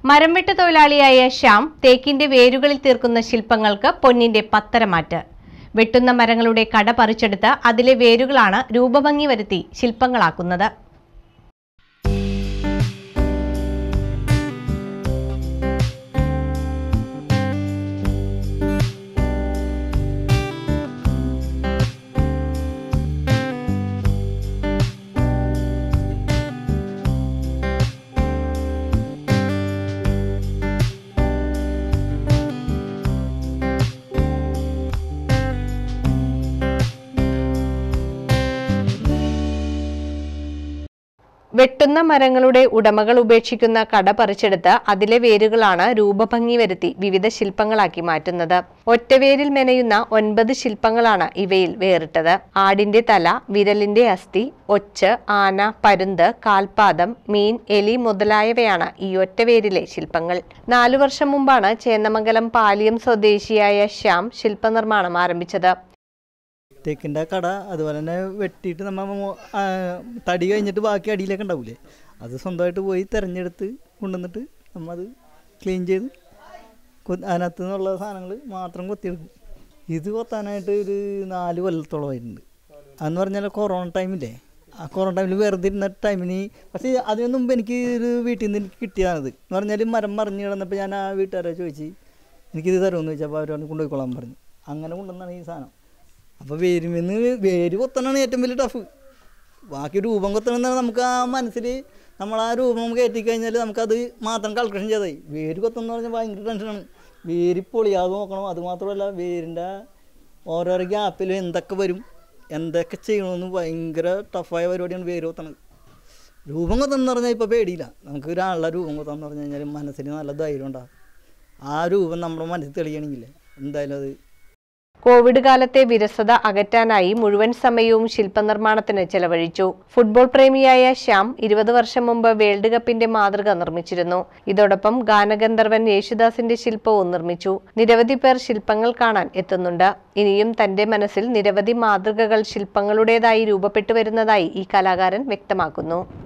മരംവെട്ട് തൊഴിലാളിയായ ശ്യാം തേക്കിന്റെ വേരുകളിൽ തീർക്കുന്ന ശില്പങ്ങൾക്ക് പൊന്നിന്റെ പത്തരമാറ്റ് വെട്ടുന്ന മരങ്ങളുടെ കട പറിച്ചെടുത്ത് അതിലെ വേരുകളാണ് രൂപഭംഗി വരുത്തി ശില്പങ്ങളാക്കുന്നത് വെട്ടുന്ന മരങ്ങളുടെ ഉടമകൾ ഉപേക്ഷിക്കുന്ന കട പറിച്ചെടുത്ത് അതിലെ വേരുകളാണ് രൂപഭംഗി വരുത്തി വിവിധ ശില്പങ്ങളാക്കി മാറ്റുന്നത് ഒറ്റവേരിൽ മെനയുന്ന ഒൻപത് ശില്പങ്ങളാണ് ഇവയിൽ വേറിട്ടത് ആടിന്റെ തല വിരലിന്റെ അസ്ഥി ഒച്ച് ആന പരുന്ത് കാൽപാദം മീൻ എലി മുതലായവയാണ് ഈ ഒറ്റവേരിലെ ശില്പങ്ങൾ നാലു വർഷം മുമ്പാണ് ചേന്നമംഗലം പാലിയം സ്വദേശിയായ ശ്യാം ശില്പനിർമ്മാണം ആരംഭിച്ചത് തേക്കിൻ്റെ കട അതുപോലെ തന്നെ വെട്ടിയിട്ട് നമ്മൾ തടി കഴിഞ്ഞിട്ട് ബാക്കി അടിയിലൊക്കെ ഉണ്ടാവില്ലേ അത് സ്വന്തമായിട്ട് പോയി തിരഞ്ഞെടുത്ത് കൊണ്ടുവന്നിട്ട് നമ്മൾ അത് ക്ലീൻ ചെയ്ത് കൊ- അതിനകത്ത് നിന്നുള്ള സാധനങ്ങൾ മാത്രം കൊത്തിയെടുക്കും ഇത് കൊത്താനായിട്ട് ഒരു നാല് കൊല്ലത്തോളമായിട്ടുണ്ട് അതെന്ന് പറഞ്ഞാൽ കൊറോണ ടൈമില്ലേ ആ കൊറോണ ടൈമിൽ വെറുതെ ഇരുന്ന ടൈമിന് പക്ഷേ അതിന് മുമ്പ് എനിക്ക് ഒരു വീട്ടിൽ നിന്ന് എനിക്ക് കിട്ടിയതാണത് എന്ന് പറഞ്ഞാൽ മരം മറിഞ്ഞ് കിടന്നപ്പോൾ ഞാൻ ആ വീട്ടുകാരെ ചോദിച്ച് എനിക്കിത് തരുമെന്ന് ചോദിച്ചപ്പോൾ അവർ കൊണ്ടുപോയിക്കോളാൻ പറഞ്ഞു അങ്ങനെ കൊണ്ടുവന്നാണ് ഈ സാധനം അപ്പോൾ വേരുമെന്ന് വേര് കൊത്തണമാണ് ഏറ്റവും വലിയ ടഫ് ബാക്കി രൂപം കൊത്തണമെന്ന് നമുക്ക് ആ മനസ്സിൽ നമ്മൾ ആ രൂപം കയറ്റി കഴിഞ്ഞാൽ നമുക്കത് മാത്രം കാൽക്കുലേഷൻ ചെയ്തായി വേര് കൊത്തെന്ന് പറഞ്ഞാൽ ഭയങ്കര ടെൻഷനാണ് വേര് പൊളിയാതെ നോക്കണം അത് മാത്രമല്ല വേരിൻ്റെ ഓരോരോ ഗ്യാപ്പിലും എന്തൊക്കെ വരും എന്തൊക്കെ ചെയ്യണമെന്ന് ഭയങ്കര ടഫായ പരിപാടിയാണ് വേര് കൊത്തണത് രൂപം കൊത്തെന്ന് പറഞ്ഞാൽ ഇപ്പോൾ പേടിയില്ല നമുക്ക് ഒരാളുടെ രൂപം കൊത്താന്ന് പറഞ്ഞു കഴിഞ്ഞാൽ മനസ്സിന് നല്ല ധൈര്യം ഉണ്ടാകും ആ രൂപം നമ്മുടെ മനസ്സിൽ തെളിയണമെങ്കിൽ എന്തായാലും അത് കോവിഡ് കാലത്തെ വിരസത അകറ്റാനായി മുഴുവൻ സമയവും ശില്പനിർമ്മാണത്തിന് ചെലവഴിച്ചു ഫുട്ബോൾ പ്രേമിയായ ശ്യാം ഇരുപത് വർഷം മുമ്പ് വേൾഡ് കപ്പിന്റെ മാതൃക നിർമ്മിച്ചിരുന്നു ഇതോടൊപ്പം ഗാനഗന്ധർവൻ യേശുദാസിന്റെ ശില്പവും നിർമ്മിച്ചു നിരവധി പേർ ശില്പങ്ങൾ കാണാൻ എത്തുന്നുണ്ട് ഇനിയും തന്റെ മനസ്സിൽ നിരവധി മാതൃകകൾ ശില്പങ്ങളുടേതായി രൂപപ്പെട്ടു വരുന്നതായി ഈ കലാകാരൻ വ്യക്തമാക്കുന്നു